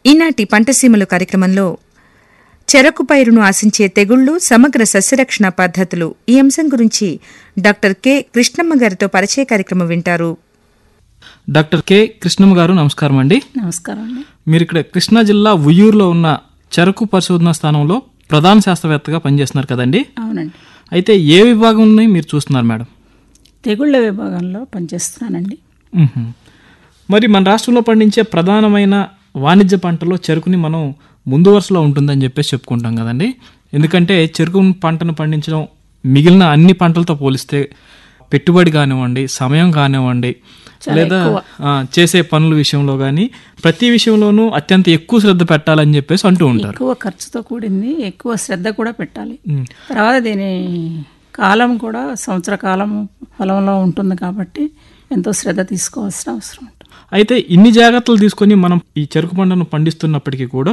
ఈనాటి పంటసీమలు కార్యక్రమంలో చెరకు పైరును ఆశించే తెగుళ్లు సమగ్ర సస్యరక్షణ పద్ధతులు ఈ అంశం గురించి డాక్టర్ కె కృష్ణమ్మ గారితో పరిచయ కార్యక్రమం వింటారు డాక్టర్ కె కృష్ణమ్మ గారు నమస్కారం అండి నమస్కారం అండి మీరు ఇక్కడ కృష్ణా జిల్లా ఉయ్యూరులో ఉన్న చెరకు పరిశోధన స్థానంలో ప్రధాన శాస్త్రవేత్తగా పనిచేస్తున్నారు కదండి అవునండి అయితే ఏ విభాగంని మీరు చూస్తున్నారు మేడం తెగుళ్ళ విభాగంలో పనిచేస్తున్నానండి మ్హూ. మరి మన రాష్ట్రంలో పండించే ప్రధానమైన వాణిజ్య పంటలో చెరుకుని మనం ముందు వరుసలో ఉంటుందని చెప్పేసి చెప్పుకుంటాం కదండి ఎందుకంటే చెరుకు పంటను పండించడం మిగిలిన అన్ని పంటలతో పోలిస్తే పెట్టుబడి కానివ్వండి సమయం కానివ్వండి లేదా ఆ, చేసే పనుల విషయంలో కానీ ప్రతి విషయంలోనూ అత్యంత ఎక్కువ శ్రద్ధ పెట్టాలని చెప్పేసి అంటూ ఉంటారు ఎక్కువ ఖర్చుతో కూడింది ఎక్కువ శ్రద్ధ కూడా పెట్టాలి మ్. తర్వాత దీని కాలం కూడా సంవత్సర కాలం పొలంలో ఉంటుంది కాబట్టి ఎంతో శ్రద్ధ తీసుకోవాల్సిన అవసరం ఉంటుంది అయితే ఇన్ని జాగ్రత్తలు తీసుకొని మనం ఈ చెరుకు పంటను పండిస్తున్నప్పటికీ కూడా